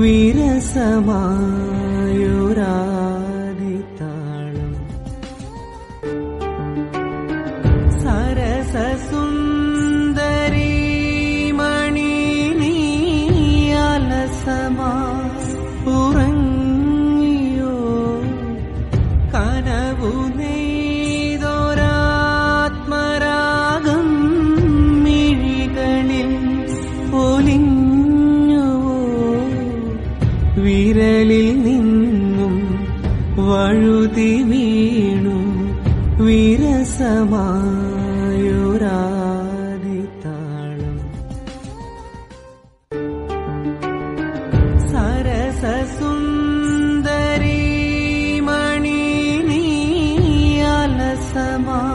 വിരസമായൊരാദിത്താളം സരസസുന്ദരീ മണി നീ അലസമാ ഉറങ്ങിയോ കനവു നെയ്തൊരാത്മരാഗം മിഴികളിൽ ഒലിഞ്ഞുവോ വിരലിൽ നിന്നും വഴുതി വീണു വിരസമായൊരാദിത്താളം സരസസുന്ദരീ മണി നീ അലസമാ